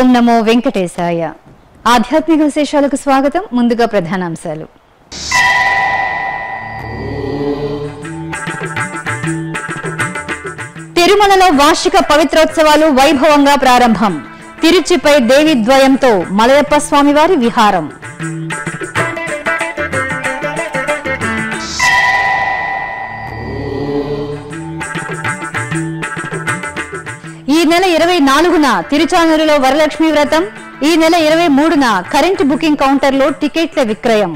ఓం నమో వెంకటేశాయ ఆధ్యాత్మిక విశేషాలకు స్వాగతం ముందుగా ప్రధానాంశాలు తిరుమలలో వార్షిక పవిత్రోత్సవాలు వైభవంగా ప్రారంభం తిరుచిపై దేవి ద్వయంతో మలయప్ప స్వామివారి విహారం ఈ నెల ఇరవై నాలుగున తిరుచానూరులో వరలక్ష్మి వ్రతం ఈ నెల ఇరవై మూడున కరెంటు బుకింగ్ కౌంటర్లో టికెట్ల విక్రయం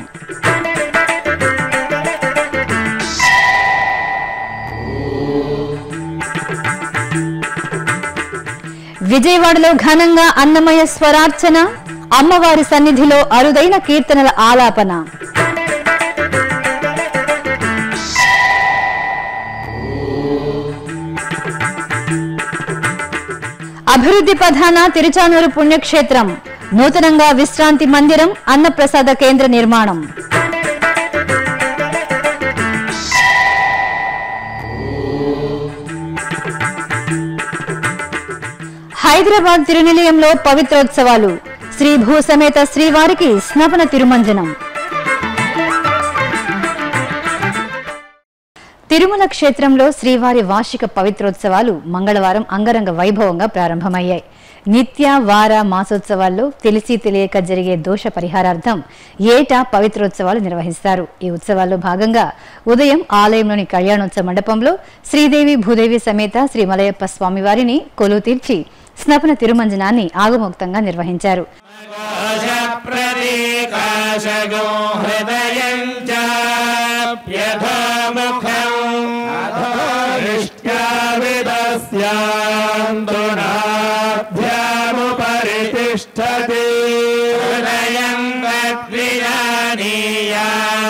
విజయవాడలో ఘనంగా అన్నమయ స్వరార్చన అమ్మవారి సన్నిధిలో అరుదైన కీర్తనల ఆలాపన అభివృద్ధి ప్రధాన తిరుచానూరు పుణ్యక్షేత్రం నూతనంగా విశ్రాంతి మందిరం అన్నప్రసాద కేంద్ర నిర్మాణం హైదరాబాద్ తిరునిలయంలో పవిత్రోత్సవాలు శ్రీ భూసమేత శ్రీవారికి స్నపన తిరుమంజనం తిరుమల క్షేత్రంలో శ్రీవారి వార్షిక పవిత్రోత్సవాలు మంగళవారం అంగరంగ వైభవంగా ప్రారంభమయ్యాయి నిత్య వార మాసోత్సవాల్లో తెలిసి తెలియక జరిగే దోష పరిహారార్థం ఏటా పవిత్రోత్సవాలు నిర్వహిస్తారు ఈ ఉత్సవాల్లో భాగంగా ఉదయం ఆలయంలోని కళ్యాణోత్సవ మండపంలో శ్రీదేవి భూదేవి సమేత శ్రీ మలయప్ప స్వామివారిని కొలువు తీర్చి స్నపన తిరుమంజనాన్ని ఆగమోక్తంగా నిర్వహించారు ప్రతీకాశగో హృదయం చాప్యథముఖం అధోరిష్ట్యా విదస్యాంతునాభ్యాముపరితిష్టతి హృదయం వద్విజానీయా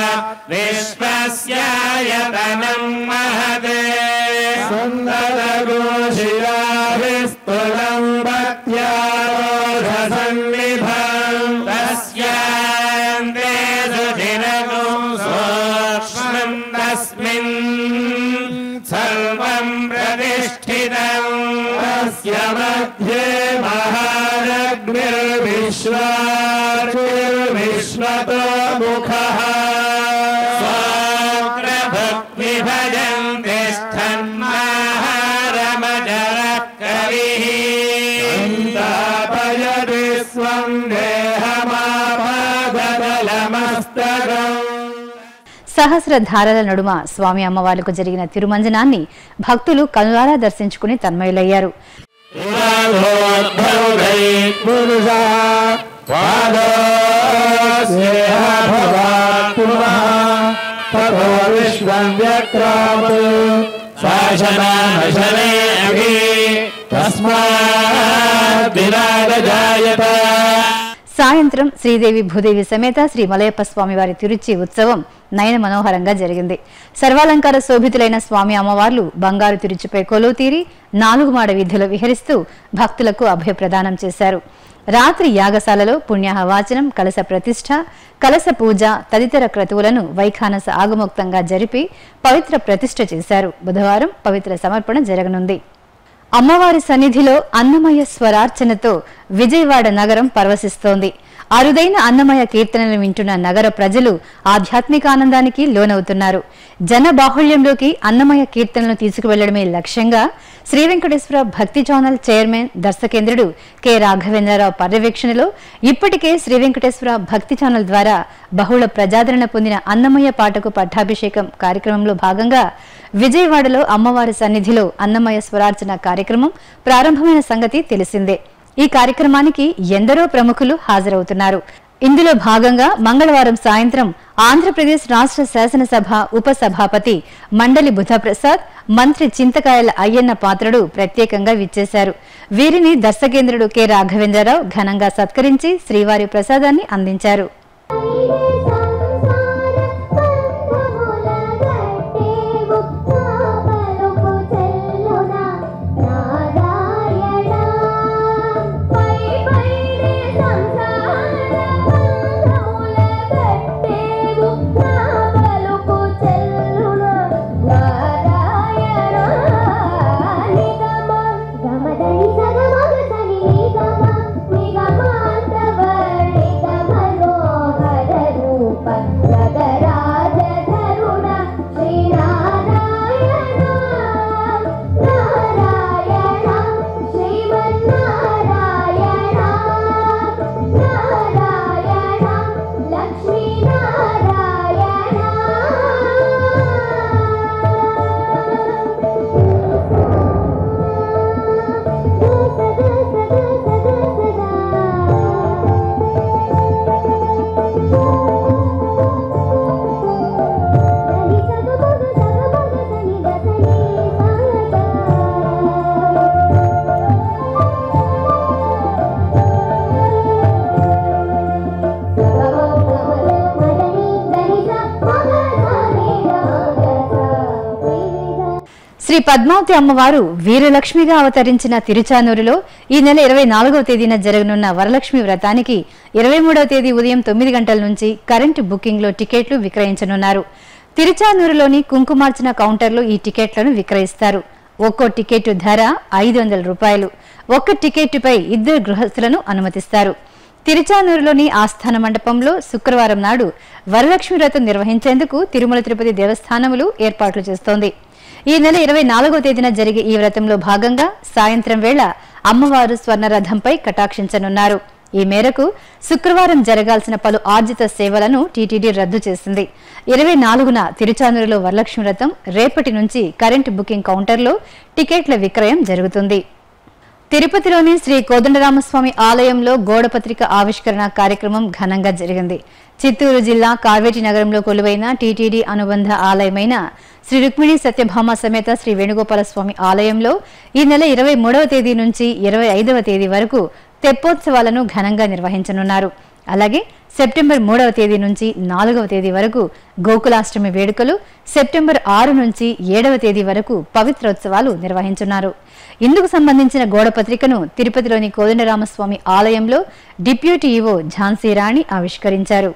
విశ్వస్యాయతనం మహదే సుందరగోశిరాభిస్తులం భక్త్యారోధసన్నిధం తస్యాంతే సుధిరగం సూక్ష్మం తస్మిన్ సర్వం ప్రతిష్ఠితం తస్య మధ్యే మహారగ్నిర్విశ్వార్చిర్విశ్వతో ముఖः స్వాగ్రభక్తిభజం తిష్టన్మాహారమజరः కవిः సంతాపయతి స్వం దేహమాపాదలమస్తకం సహస్రధారల నడుమ స్వామి అమ్మవార్లకు జరిగిన తిరుమంజనాన్ని భక్తులు కనులారా దర్శించుకుని తన్మయులయ్యారు పురోద్భవై పురుష తతో విశ్వం వ్యక్రామత్ శాసనానశనే అభి తస్మాత్ విరాగజాయత సాయంత్రం శ్రీదేవి భూదేవి సమేత శ్రీ మలయప్ప స్వామి వారి తిరుచి ఉత్సవం నయన మనోహరంగా జరిగింది సర్వాలంకార శోభితులైన స్వామి అమ్మవార్లు బంగారు తిరుచిపై కొలువు తీరి నాలుగు మాడ వీధిలో విహరిస్తూ భక్తులకు అభయ ప్రదానం చేశారు రాత్రి యాగశాలలో పుణ్యాహవాచనం కలశ ప్రతిష్ఠ కలశ పూజ తదితర క్రతువులను వైఖానస ఆగమోక్తంగా జరిపి పవిత్ర ప్రతిష్ఠ చేశారు బుధవారం పవిత్ర సమర్పణ జరగనుంది అమ్మవారి సన్నిధిలో అన్నమయ స్వరార్చనతో విజయవాడ నగరం పరవశిస్తోంది అరుదైన అన్నమయ కీర్తనలు వింటున్న నగర ప్రజలు ఆధ్యాత్మిక ఆనందానికి లోనవుతున్నారు జన బాహుళ్యంలోకి అన్నమయ కీర్తనలు తీసుకువెళ్లడమే లక్ష్యంగా శ్రీ వెంకటేశ్వర భక్తి ఛానల్ చైర్మన్ దర్శకేంద్రుడు కె రాఘవేంద్రరావు పర్యవేక్షణలో ఇప్పటికే శ్రీ వెంకటేశ్వర భక్తి ఛానల్ ద్వారా బహుళ ప్రజాదరణ పొందిన అన్నమయ్య పాటకు పట్టాభిషేకం కార్యక్రమంలో భాగంగా విజయవాడలో అమ్మవారి సన్నిధిలో అన్నమయ స్వరార్చన కార్యక్రమం ప్రారంభమైన సంగతి తెలిసిందే ఈ కార్యక్రమానికి ఎందరో ప్రముఖులు హాజరవుతున్నారు ఇందులో భాగంగా మంగళవారం సాయంత్రం ఆంధ్రప్రదేశ్ రాష్ట్ర శాసనసభ ఉప సభాపతి మండలి బుధప్రసాద్ మంత్రి చింతకాయల అయ్యన్న పాత్రుడు ప్రత్యేకంగా విచ్చేశారు వీరిని దర్శకేంద్రుడు కె రాఘవేంద్రరావు ఘనంగా సత్కరించి శ్రీవారి ప్రసాదాన్ని అందించారు నారాయణ శ్రీ పద్మావతి అమ్మవారు వీరలక్ష్మిగా అవతరించిన తిరుచానూరులో ఈ నెల ఇరవై నాలుగవ తేదీన జరగనున్న వరలక్ష్మి వ్రతానికి ఇరవై మూడవ తేదీ ఉదయం తొమ్మిది గంటల నుంచి కరెంటు బుకింగ్లో టికెట్లు విక్రయించనున్నారు తిరుచానూరులోని కుంకుమార్చన కౌంటర్లో ఈ టికెట్లను విక్రయిస్తారు ఒక్కో టికెట్ ధర ఐదు వందల రూపాయలు ఒక్క టికెట్టుపై ఇద్దరు గృహస్థులను అనుమతిస్తారు తిరుచానూరులోని ఆస్థాన మండపంలో శుక్రవారం నాడు వరలక్ష్మి వ్రతం నిర్వహించేందుకు తిరుమల తిరుపతి దేవస్థానములు ఏర్పాట్లు చేస్తోంది ఈ నెల ఇరవై నాలుగో తేదీన జరిగే ఈ వ్రతంలో భాగంగా సాయంత్రం వేళ అమ్మవారు స్వర్ణ రథంపై కటాక్షించనున్నారు ఈ మేరకు శుక్రవారం జరగాల్సిన పలు ఆర్జిత సేవలను టీటీడీ రద్దు చేసింది ఇరవై నాలుగున తిరుచానూరులో వరలక్ష్మి వ్రతం రేపటి నుంచి కరెంటు బుకింగ్ కౌంటర్లో టికెట్ల విక్రయం జరుగుతుంది తిరుపతిలోని శ్రీ కోదండరామస్వామి ఆలయంలో గోడపత్రిక ఆవిష్కరణ కార్యక్రమం ఘనంగా జరిగింది చిత్తూరు జిల్లా కావేటి నగరంలో కొలువైన టీటీడీ అనుబంధ ఆలయమైన శ్రీ రుక్మిణి సత్యభామ సమేత శ్రీ వేణుగోపాల స్వామి ఆలయంలో ఈ నెల ఇరవై మూడవ తేదీ నుంచి ఇరవై ఐదవ తేదీ వరకు తెప్పోత్సవాలను ఘనంగా నిర్వహించనున్నారు అలాగే సెప్టెంబర్ మూడవ తేదీ నుంచి నాలుగవ తేదీ వరకు గోకులాష్టమి వేడుకలు సెప్టెంబర్ ఆరు నుంచి ఏడవ తేదీ వరకు పవిత్రోత్సవాలు నిర్వహించున్నారు ఇందుకు సంబంధించిన గోడపత్రికను తిరుపతిలోని కోదండరామస్వామి ఆలయంలో డిప్యూటీ ఈవో ఝాన్సీ రాణి ఆవిష్కరించారు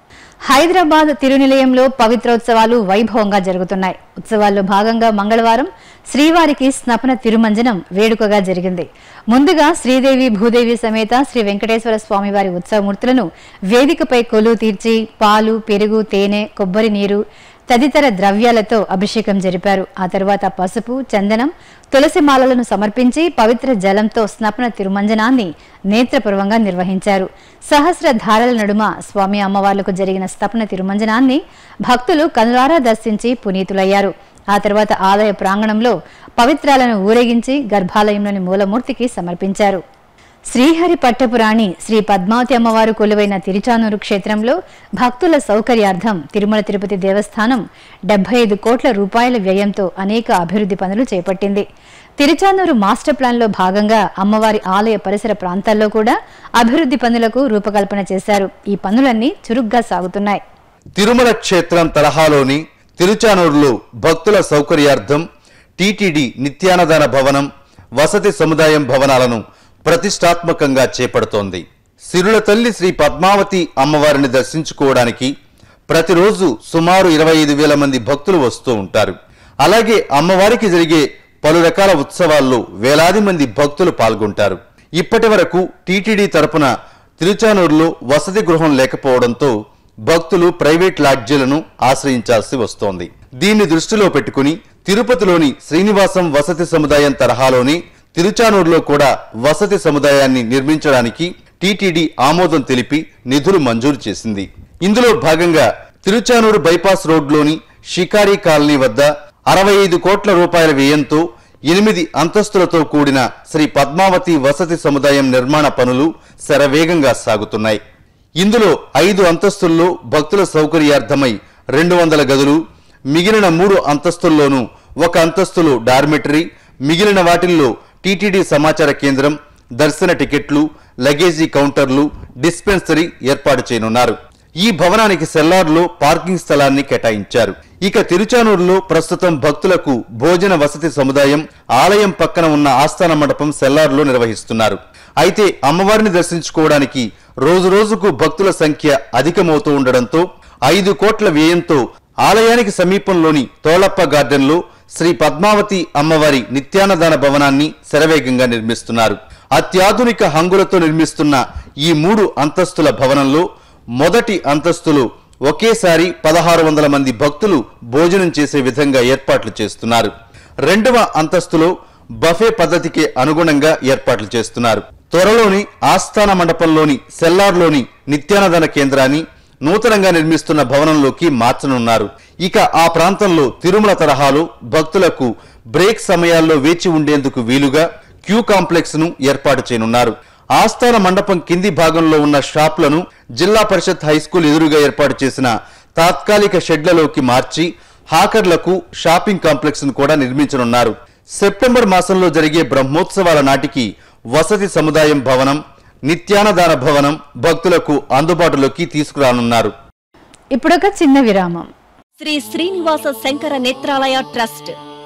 హైదరాబాద్ తిరునిలయంలో పవిత్రోత్సవాలు వైభవంగా జరుగుతున్నాయి ఉత్సవాల్లో భాగంగా మంగళవారం శ్రీవారికి స్నపన తిరుమంజనం వేడుకగా జరిగింది ముందుగా శ్రీదేవి భూదేవి సమేత శ్రీ వెంకటేశ్వర స్వామి వారి ఉత్సవమూర్తులను వేదికపై కొలువు తీర్చి పాలు పెరుగు తేనె కొబ్బరి నీరు తదితర ద్రవ్యాలతో అభిషేకం జరిపారు ఆ తర్వాత పసుపు చందనం తులసి మాలలను సమర్పించి పవిత్ర జలంతో స్నపన తిరుమంజనాన్ని నేత్రపూర్వంగా నిర్వహించారు సహస్ర ధారల నడుమ స్వామి అమ్మవార్లకు జరిగిన స్తపన తిరుమంజనాన్ని భక్తులు కనులారా దర్శించి పునీతులయ్యారు ఆ తర్వాత ఆలయ ప్రాంగణంలో పవిత్రాలను ఊరేగించి గర్భాలయంలోని మూలమూర్తికి సమర్పించారు శ్రీహరి పట్టపురాణి శ్రీ పద్మావతి అమ్మవారు కొలువైన తిరుచానూరు క్షేత్రంలో భక్తుల సౌకర్యార్థం తిరుమల తిరుపతి దేవస్థానం డెబ్బై ఐదు కోట్ల రూపాయల వ్యయంతో అనేక అభివృద్ధి పనులు చేపట్టింది తిరుచానూరు మాస్టర్ ప్లాన్లో భాగంగా అమ్మవారి ఆలయ పరిసర ప్రాంతాల్లో కూడా అభివృద్ధి పనులకు రూపకల్పన చేశారు ఈ పనులన్నీ చురుగ్గా సాగుతున్నాయి తిరుమల క్షేత్రం తరహాలోని తిరుచానూరులో భక్తుల సౌకర్యార్థం టీటీడీ నిత్యానదాన భవనం వసతి సముదాయం భవనాలను ప్రతిష్టాత్మకంగా చేపడుతోంది సిరుల తల్లి శ్రీ పద్మావతి అమ్మవారిని దర్శించుకోవడానికి ప్రతిరోజు సుమారు ఇరవై ఐదు వేల మంది భక్తులు వస్తూ ఉంటారు అలాగే అమ్మవారికి జరిగే పలు రకాల ఉత్సవాల్లో వేలాది మంది భక్తులు పాల్గొంటారు ఇప్పటి వరకు టీటీడీ తరపున తిరుచానూరులో వసతి గృహం లేకపోవడంతో భక్తులు ప్రైవేట్ లాడ్జీలను ఆశ్రయించాల్సి వస్తోంది దీన్ని దృష్టిలో పెట్టుకుని తిరుపతిలోని శ్రీనివాసం వసతి సముదాయం తరహాలోని తిరుచానూరులో కూడా వసతి సముదాయాన్ని నిర్మించడానికి టీటీడీ ఆమోదం తెలిపి నిధులు మంజూరు చేసింది ఇందులో భాగంగా తిరుచానూరు బైపాస్ రోడ్లోని షికారీ కాలనీ వద్ద అరవై ఐదు కోట్ల రూపాయల వ్యయంతో ఎనిమిది అంతస్తులతో కూడిన శ్రీ పద్మావతి వసతి సముదాయం నిర్మాణ పనులు శరవేగంగా సాగుతున్నాయి ఇందులో ఐదు అంతస్తుల్లో భక్తుల సౌకర్యార్థమై రెండు వందల గదులు మిగిలిన మూడు అంతస్తుల్లోనూ ఒక అంతస్తులో డార్మిటరీ మిగిలిన వాటిల్లో టీటీడీ సమాచార కేంద్రం దర్శన టికెట్లు లగేజీ కౌంటర్లు డిస్పెన్సరీ ఏర్పాటు చేయనున్నారు ఈ భవనానికి సెల్లార్లో పార్కింగ్ స్థలాన్ని కేటాయించారు ఇక తిరుచానూరులో ప్రస్తుతం భక్తులకు భోజన వసతి సముదాయం ఆలయం పక్కన ఉన్న ఆస్థాన మండపం సెల్లార్లో నిర్వహిస్తున్నారు అయితే అమ్మవారిని దర్శించుకోవడానికి రోజు రోజుకు భక్తుల సంఖ్య అధికమవుతూ ఉండడంతో ఐదు కోట్ల వ్యయంతో ఆలయానికి సమీపంలోని తోళప్ప గార్డెన్లో శ్రీ పద్మావతి అమ్మవారి నిత్యాన్నదాన భవనాన్ని శరవేగంగా నిర్మిస్తున్నారు అత్యాధునిక హంగులతో నిర్మిస్తున్న ఈ మూడు అంతస్తుల భవనంలో మొదటి అంతస్తులో ఒకేసారి పదహారు వందల మంది భక్తులు భోజనం చేసే విధంగా ఏర్పాట్లు చేస్తున్నారు రెండవ అంతస్తులో బఫే పద్ధతికి అనుగుణంగా ఏర్పాట్లు చేస్తున్నారు త్వరలోని ఆస్థాన మండపంలోని సెల్లార్లోని నిత్యాన్నదాన కేంద్రాన్ని నూతనంగా నిర్మిస్తున్న భవనంలోకి మార్చనున్నారు ఇక ఆ ప్రాంతంలో తిరుమల తరహాలో భక్తులకు బ్రేక్ సమయాల్లో వేచి ఉండేందుకు వీలుగా క్యూ కాంప్లెక్స్ ను ఏర్పాటు చేయనున్నారు ఆస్థాన మండపం కింది భాగంలో ఉన్న షాప్లను జిల్లా పరిషత్ హైస్కూల్ ఎదురుగా ఏర్పాటు చేసిన తాత్కాలిక షెడ్లలోకి మార్చి హాకర్లకు షాపింగ్ కాంప్లెక్స్ ను కూడా నిర్మించనున్నారు సెప్టెంబర్ మాసంలో జరిగే బ్రహ్మోత్సవాల నాటికి వసతి సముదాయం భవనం నిత్యానదాన భవనం భక్తులకు అందుబాటులోకి తీసుకురానున్నారు ఇప్పుడొక చిన్న విరామం శ్రీ శ్రీనివాస శంకర నేత్రాలయ ట్రస్ట్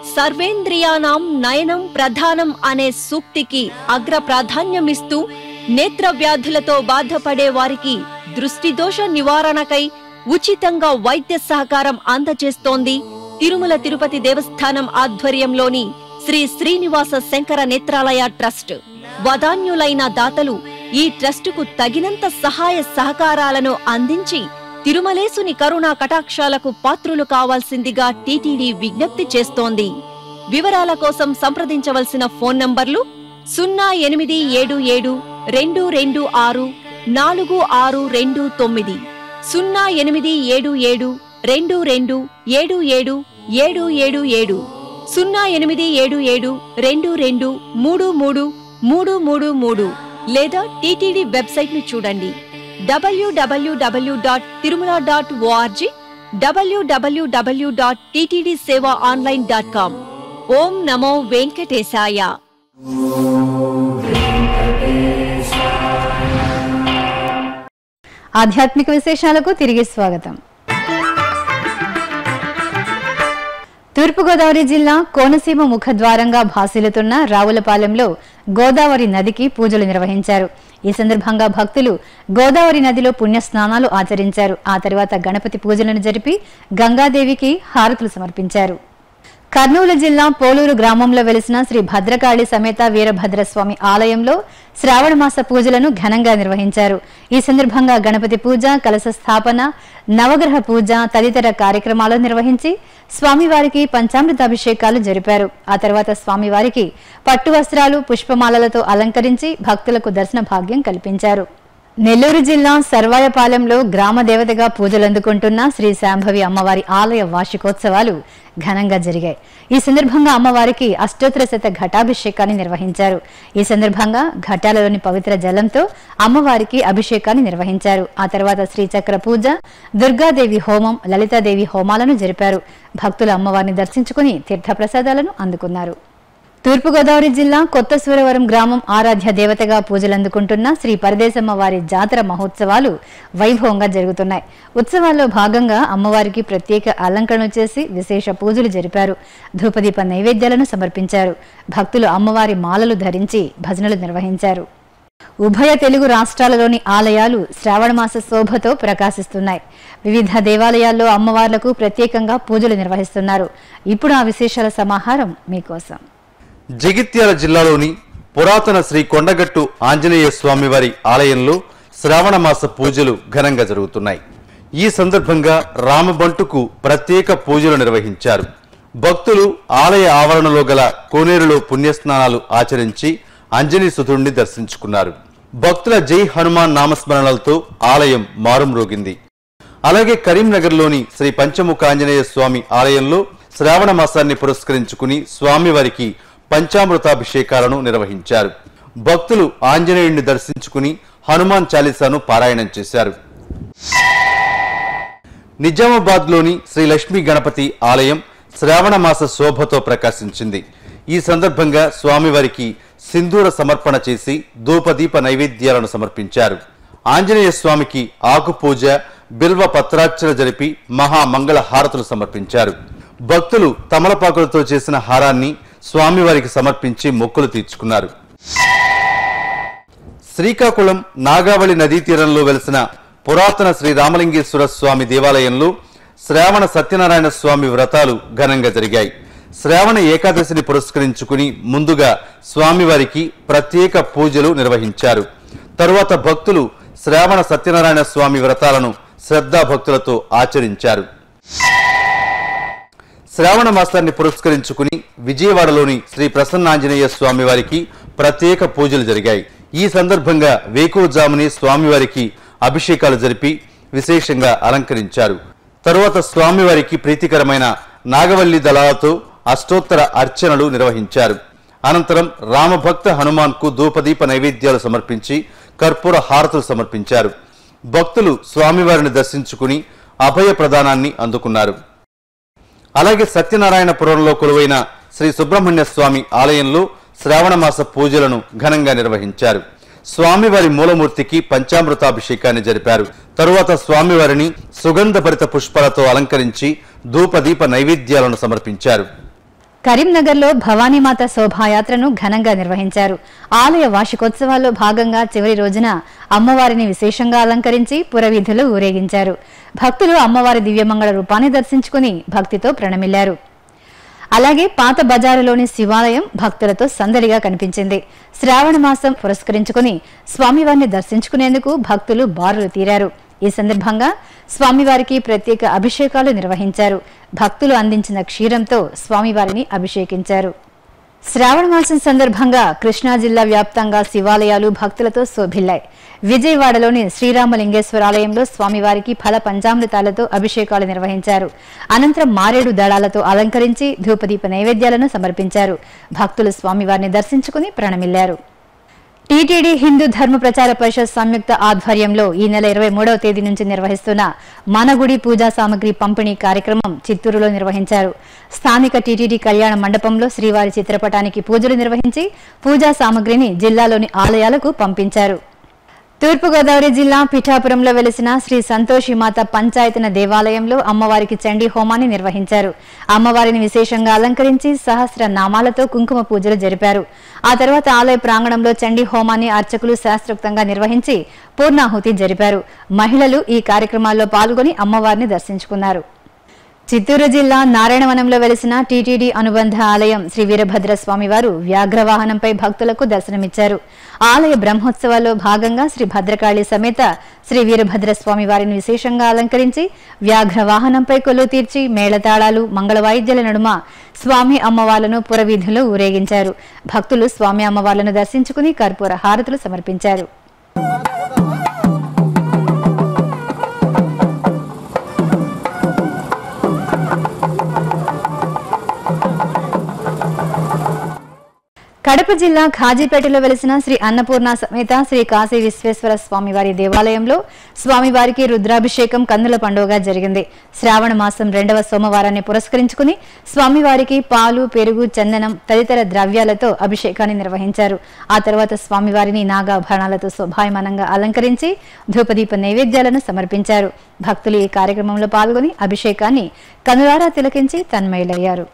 సర్వేంద్రియానాం నయనం ప్రధానం అనే సూక్తికి అగ్ర ప్రాధాన్యమిస్తూ నేత్ర వ్యాధులతో బాధపడే వారికి దృష్టి దోష నివారణకై ఉచితంగా వైద్య సహకారం అందజేస్తోంది తిరుమల తిరుపతి దేవస్థానం ఆధ్వర్యంలోని శ్రీ శ్రీనివాస శంకర నేత్రాలయ ట్రస్ట్ వదాన్యులైన దాతలు ఈ ట్రస్టుకు తగినంత సహాయ సహకారాలను అందించి తిరుమలేసుని కరుణా కటాక్షాలకు పాత్రులు కావాల్సిందిగా టీటీడీ విజ్ఞప్తి చేస్తోంది వివరాల కోసం సంప్రదించవలసిన ఫోన్ నంబర్లు సున్నా ఎనిమిది ఏడు ఏడు రెండు రెండు ఆరు నాలుగు ఆరు రెండు తొమ్మిది సున్నా ఎనిమిది ఏడు ఏడు రెండు రెండు ఏడు ఏడు ఏడు ఏడు ఏడు సున్నా ఎనిమిది ఏడు ఏడు రెండు రెండు మూడు మూడు మూడు మూడు మూడు లేదా టీటీడీ వెబ్సైట్ ను చూడండి డబ్ల్యూడబ్ల్యూడబ్ల్యూ డాట్ తిరుమల డాట్ ఓఆర్జీ డబ్ల్యూడబ్ల్యూడబ్ల్యూ డాట్ టీటీడీ సేవ ఆన్లైన్ డాట్ కామ్ ఓం నమో వెంకటేశాయ ఆధ్యాత్మిక విశేషాలకు తిరిగి స్వాగతం తూర్పుగోదావరి జిల్లా కోనసీమ ముఖద్వారంగా భాసిల్లుతున్న రావులపాలెంలో గోదావరి నదికి పూజలు నిర్వహించారు ఈ సందర్భంగా భక్తులు గోదావరి నదిలో పుణ్య స్నానాలు ఆచరించారు ఆ తర్వాత గణపతి పూజలను జరిపి గంగాదేవికి హారతులు సమర్పించారు కర్నూలు జిల్లా పోలూరు గ్రామంలో వెలిసిన శ్రీ భద్రకాళి సమేత వీరభద్రస్వామి ఆలయంలో శ్రావణ మాస పూజలను ఘనంగా నిర్వహించారు ఈ సందర్భంగా గణపతి పూజ కలశ స్థాపన నవగ్రహ పూజ తదితర కార్యక్రమాలు నిర్వహించి స్వామివారికి పంచామృతాభిషేకాలు జరిపారు ఆ తర్వాత స్వామివారికి పట్టు వస్త్రాలు పుష్పమాలలతో అలంకరించి భక్తులకు దర్శన భాగ్యం కల్పించారు నెల్లూరు జిల్లా సర్వాయపాలెంలో గ్రామ దేవతగా పూజలందుకుంటున్న శ్రీ శాంభవి అమ్మవారి ఆలయ వార్షికోత్సవాలు ఘనంగా జరిగాయి ఈ సందర్భంగా అమ్మవారికి అష్టోత్తర శత ఘటాభిషేకాన్ని నిర్వహించారు ఈ సందర్భంగా ఘటాలలోని పవిత్ర జలంతో అమ్మవారికి అభిషేకాన్ని నిర్వహించారు ఆ తర్వాత శ్రీచక్ర పూజ దుర్గాదేవి హోమం లలితాదేవి హోమాలను జరిపారు భక్తులు అమ్మవారిని దర్శించుకుని తీర్థప్రసాదాలను అందుకున్నారు తూర్పుగోదావరి జిల్లా కొత్త సూరవరం గ్రామం ఆరాధ్య దేవతగా పూజలందుకుంటున్న శ్రీ పరదేశమ్మ వారి జాతర మహోత్సవాలు వైభవంగా జరుగుతున్నాయి ఉత్సవాల్లో భాగంగా అమ్మవారికి ప్రత్యేక అలంకరణలు చేసి విశేష పూజలు జరిపారు ధూపదీప నైవేద్యాలను సమర్పించారు భక్తులు అమ్మవారి మాలలు ధరించి భజనలు నిర్వహించారు ఉభయ తెలుగు రాష్ట్రాలలోని ఆలయాలు శ్రావణమాస శోభతో ప్రకాశిస్తున్నాయి వివిధ దేవాలయాల్లో అమ్మవార్లకు ప్రత్యేకంగా పూజలు నిర్వహిస్తున్నారు ఇప్పుడు ఆ విశేషాల సమాహారం మీకోసం జగిత్యాల జిల్లాలోని పురాతన శ్రీ కొండగట్టు ఆంజనేయ స్వామివారి ఆలయంలో శ్రావణ మాస పూజలు ఘనంగా జరుగుతున్నాయి ఈ సందర్భంగా రామబంటుకు ప్రత్యేక పూజలు నిర్వహించారు భక్తులు ఆలయ ఆవరణలో గల కోనేరులో పుణ్యస్నానాలు ఆచరించి అంజనీ సుతుడిని దర్శించుకున్నారు భక్తుల జై హనుమాన్ నామస్మరణలతో ఆలయం మారుమ్రోగింది అలాగే కరీంనగర్లోని శ్రీ పంచముఖ ఆంజనేయ స్వామి ఆలయంలో శ్రావణ మాసాన్ని పురస్కరించుకుని స్వామివారికి పంచామృతాభిషేకాలను నిర్వహించారు భక్తులు ఆంజనేయుడిని దర్శించుకుని హనుమాన్ చాలీసాను పారాయణం చేశారు నిజామాబాద్లోని శ్రీ లక్ష్మీ గణపతి ఆలయం శ్రావణ మాస శోభతో ప్రకాశించింది ఈ సందర్భంగా స్వామివారికి సింధూర సమర్పణ చేసి ధూపదీప నైవేద్యాలను సమర్పించారు ఆంజనేయ స్వామికి ఆకు పూజ బిల్వ పత్రార్చన జరిపి మహామంగళ హారతులు సమర్పించారు భక్తులు తమలపాకులతో చేసిన హారాన్ని స్వామివారికి సమర్పించి మొక్కులు తీర్చుకున్నారు శ్రీకాకుళం నాగావళి నదీ తీరంలో వెలిసిన పురాతన శ్రీ రామలింగేశ్వర స్వామి దేవాలయంలో శ్రావణ సత్యనారాయణ స్వామి వ్రతాలు ఘనంగా జరిగాయి శ్రావణ ఏకాదశిని పురస్కరించుకుని ముందుగా స్వామివారికి ప్రత్యేక పూజలు నిర్వహించారు తరువాత భక్తులు శ్రావణ సత్యనారాయణ స్వామి వ్రతాలను శ్రద్ధాభక్తులతో ఆచరించారు శ్రావణ మాసాన్ని పురస్కరించుకుని విజయవాడలోని శ్రీ ప్రసన్నాంజనేయ స్వామివారికి ప్రత్యేక పూజలు జరిగాయి ఈ సందర్భంగా వేకువజాముని స్వామివారికి అభిషేకాలు జరిపి విశేషంగా అలంకరించారు తరువాత స్వామివారికి ప్రీతికరమైన నాగవల్లి దళాలతో అష్టోత్తర అర్చనలు నిర్వహించారు అనంతరం రామభక్త హనుమాన్కు ధూపదీప నైవేద్యాలు సమర్పించి కర్పూర హారతులు సమర్పించారు భక్తులు స్వామివారిని దర్శించుకుని అభయ ప్రదానాన్ని అందుకున్నారు అలాగే సత్యనారాయణపురంలో కొలువైన శ్రీ సుబ్రహ్మణ్య స్వామి ఆలయంలో శ్రావణ మాస పూజలను ఘనంగా నిర్వహించారు స్వామివారి మూలమూర్తికి పంచామృతాభిషేకాన్ని జరిపారు తరువాత స్వామివారిని సుగంధభరిత పుష్పాలతో అలంకరించి ధూపదీప నైవేద్యాలను సమర్పించారు కరీంనగర్లో భవానీమాత శోభాయాత్రను ఘనంగా నిర్వహించారు ఆలయ వార్షికోత్సవాల్లో భాగంగా చివరి రోజున అమ్మవారిని విశేషంగా అలంకరించి పురవీధులు ఊరేగించారు భక్తులు అమ్మవారి దివ్యమంగళ రూపాన్ని దర్శించుకుని భక్తితో ప్రణమిల్లారు అలాగే పాత బజారులోని శివాలయం భక్తులతో సందడిగా కనిపించింది శ్రావణ మాసం పురస్కరించుకుని స్వామివారిని దర్శించుకునేందుకు భక్తులు బారులు తీరారు ఈ సందర్భంగా స్వామివారికి ప్రత్యేక అభిషేకాలు నిర్వహించారు భక్తులు అందించిన క్షీరంతో స్వామివారిని అభిషేకించారు శ్రావణ మాసం సందర్భంగా కృష్ణా జిల్లా వ్యాప్తంగా శివాలయాలు భక్తులతో శోభిల్లాయి విజయవాడలోని శ్రీరామలింగేశ్వర ఆలయంలో స్వామివారికి ఫల పంచామృతాలతో అభిషేకాలు నిర్వహించారు అనంతరం మారేడు దళాలతో అలంకరించి ధూపదీప నైవేద్యాలను సమర్పించారు భక్తులు స్వామివారిని దర్శించుకుని ప్రణమిల్లారు టీటీడీ హిందూ ధర్మ ప్రచార పరిషత్ సంయుక్త ఆధ్వర్యంలో ఈ నెల ఇరవై మూడవ తేదీ నుంచి నిర్వహిస్తున్న మనగుడి పూజా సామగ్రి పంపిణీ కార్యక్రమం చిత్తూరులో నిర్వహించారు స్థానిక టీటీడీ కళ్యాణ మండపంలో శ్రీవారి చిత్రపటానికి పూజలు నిర్వహించి పూజా సామగ్రిని జిల్లాలోని ఆలయాలకు పంపించారు తూర్పుగోదావరి జిల్లా పిఠాపురంలో వెలిసిన శ్రీ సంతోషి మాత పంచాయతన దేవాలయంలో అమ్మవారికి చండీ హోమాన్ని నిర్వహించారు అమ్మవారిని విశేషంగా అలంకరించి సహస్ర నామాలతో కుంకుమ పూజలు జరిపారు ఆ తర్వాత ఆలయ ప్రాంగణంలో చండీ హోమాన్ని అర్చకులు శాస్త్రోక్తంగా నిర్వహించి పూర్ణాహుతి జరిపారు మహిళలు ఈ కార్యక్రమాల్లో పాల్గొని అమ్మవారిని దర్శించుకున్నారు చిత్తూరు జిల్లా నారాయణవనంలో వెలిసిన టీటీడీ అనుబంధ ఆలయం శ్రీ వీరభద్ర స్వామివారు వ్యాఘ్రవాహనంపై భక్తులకు దర్శనమిచ్చారు ఆలయ బ్రహ్మోత్సవాల్లో భాగంగా శ్రీ భద్రకాళి సమేత శ్రీ వీరభద్ర స్వామి వారిని విశేషంగా అలంకరించి వ్యాఘ్రవాహనంపై కొలువు తీర్చి మేళతాళాలు మంగళవాయిద్యాల నడుమ స్వామి అమ్మవార్లను పురవీధుల్లో ఊరేగించారు భక్తులు స్వామి అమ్మవార్లను దర్శించుకుని కర్పూర హారతులు సమర్పించారు కడప జిల్లా ఖాజీపేటలో వెలిసిన శ్రీ అన్నపూర్ణ సమేత శ్రీ కాశీ విశ్వేశ్వర స్వామివారి దేవాలయంలో స్వామివారికి రుద్రాభిషేకం కన్నుల పండుగ జరిగింది శ్రావణ మాసం రెండవ సోమవారాన్ని పురస్కరించుకుని స్వామివారికి పాలు పెరుగు చందనం తదితర ద్రవ్యాలతో అభిషేకాన్ని నిర్వహించారు ఆ తర్వాత స్వామివారిని నాగాభరణాలతో శోభాయమానంగా అలంకరించి ధూపదీప నైవేద్యాలను సమర్పించారు భక్తులు ఈ కార్యక్రమంలో పాల్గొని అభిషేకాన్ని కనులారా తిలకించి తన్మయులయ్యారు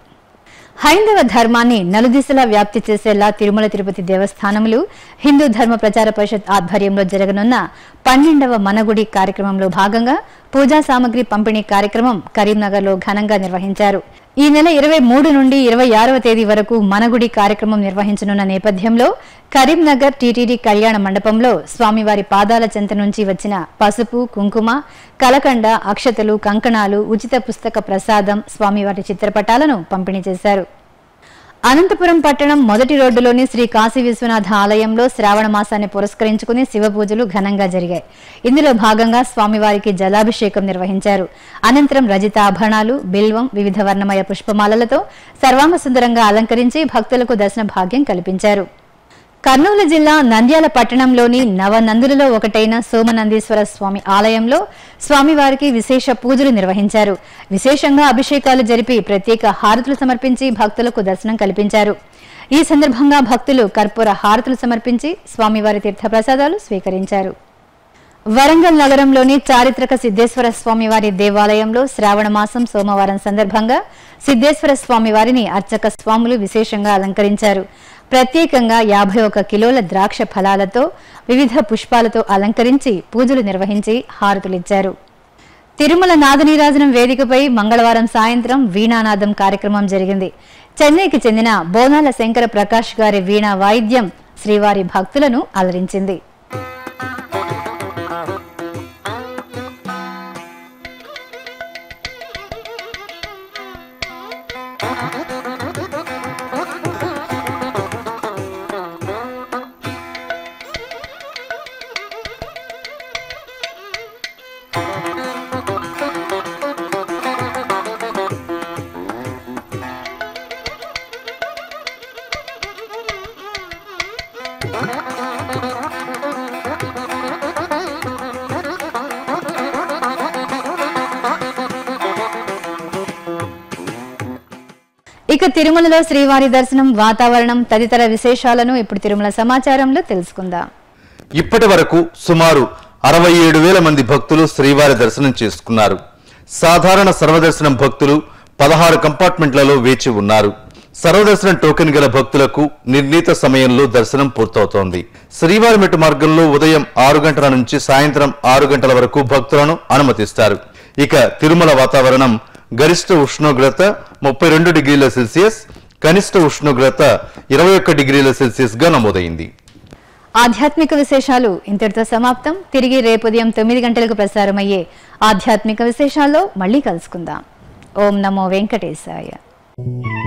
హైందవ ధర్మాన్ని నలుదిశలా వ్యాప్తి చేసేలా తిరుమల తిరుపతి దేవస్థానములు హిందూ ధర్మ ప్రచార పరిషత్ ఆధ్వర్యంలో జరగనున్న పన్నెండవ మనగుడి కార్యక్రమంలో భాగంగా పూజా సామగ్రి పంపిణీ కార్యక్రమం కరీంనగర్లో ఘనంగా నిర్వహించారు ఈ నెల ఇరవై మూడు నుండి ఇరవై ఆరవ తేదీ వరకు మనగుడి కార్యక్రమం నిర్వహించనున్న నేపథ్యంలో కరీంనగర్ టీటీడీ కళ్యాణ మండపంలో స్వామివారి పాదాల చెంత నుంచి వచ్చిన పసుపు కుంకుమ కలకండ అక్షతలు కంకణాలు ఉచిత పుస్తక ప్రసాదం స్వామివారి చిత్రపటాలను పంపిణీ చేశారు అనంతపురం పట్టణం మొదటి రోడ్డులోని శ్రీ కాశీ విశ్వనాథ ఆలయంలో శ్రావణ మాసాన్ని పురస్కరించుకుని శివ పూజలు ఘనంగా జరిగాయి ఇందులో భాగంగా స్వామివారికి జలాభిషేకం నిర్వహించారు అనంతరం రజిత ఆభరణాలు బిల్వం వివిధ వర్ణమయ పుష్పమాలలతో సర్వాంగ సుందరంగా అలంకరించి భక్తులకు దర్శన భాగ్యం కల్పించారు కర్నూలు జిల్లా నంద్యాల పట్టణంలోని నవనందులలో ఒకటైన సోమనందీశ్వర స్వామి ఆలయంలో స్వామివారికి విశేష పూజలు నిర్వహించారు విశేషంగా అభిషేకాలు జరిపి ప్రత్యేక హారతులు సమర్పించి భక్తులకు దర్శనం కల్పించారు ఈ సందర్భంగా భక్తులు కర్పూర హారతులు సమర్పించి స్వామివారి తీర్థప్రసాదాలు స్వీకరించారు వరంగల్ నగరంలోని చారిత్రక సిద్ధేశ్వర స్వామివారి దేవాలయంలో శ్రావణ మాసం సోమవారం సందర్భంగా సిద్ధేశ్వర స్వామివారిని అర్చక స్వాములు విశేషంగా అలంకరించారు ప్రత్యేకంగా యాభై ఒక కిలోల ద్రాక్ష ఫలాలతో వివిధ పుష్పాలతో అలంకరించి పూజలు నిర్వహించి హారతులిచ్చారు తిరుమల నాదనీరాజనం వేదికపై మంగళవారం సాయంత్రం వీణానాదం కార్యక్రమం జరిగింది చెన్నైకి చెందిన బోనాల శంకర ప్రకాష్ గారి వీణా వాయిద్యం శ్రీవారి భక్తులను అలరించింది ఇక తిరుమలలో శ్రీవారి దర్శనం వాతావరణం తదితర విశేషాలను ఇప్పుడు తిరుమల సమాచారంలో తెలుసుకుందాం ఇప్పటి వరకు సుమారు అరవై ఏడు వేల మంది భక్తులు శ్రీవారి దర్శనం చేసుకున్నారు సాధారణ సర్వదర్శనం భక్తులు పదహారు కంపార్ట్మెంట్లలో వేచి ఉన్నారు సర్వదర్శనం టోకెన్ గల భక్తులకు నిర్ణీత సమయంలో దర్శనం పూర్తవుతోంది శ్రీవారిమెట్టు మార్గంలో ఉదయం ఆరు గంటల నుంచి సాయంత్రం ఆరు గంటల వరకు భక్తులను అనుమతిస్తారు ఇక తిరుమల వాతావరణం గరిష్ట ఉష్ణోగ్రత ముప్పై రెండు డిగ్రీల సెల్సియస్ కనిష్ట ఉష్ణోగ్రత ఇరవై ఒక్క డిగ్రీల సెల్సియస్ గా నమోదైంది ఆధ్యాత్మిక విశేషాలు ఇంతటితో సమాప్తం తిరిగి రేపు ఉదయం తొమ్మిది గంటలకు ప్రసారమయ్యే ఆధ్యాత్మిక విశేషాల్లో మళ్ళీ కలుసుకుందాం ఓం నమో వెంకటేశాయ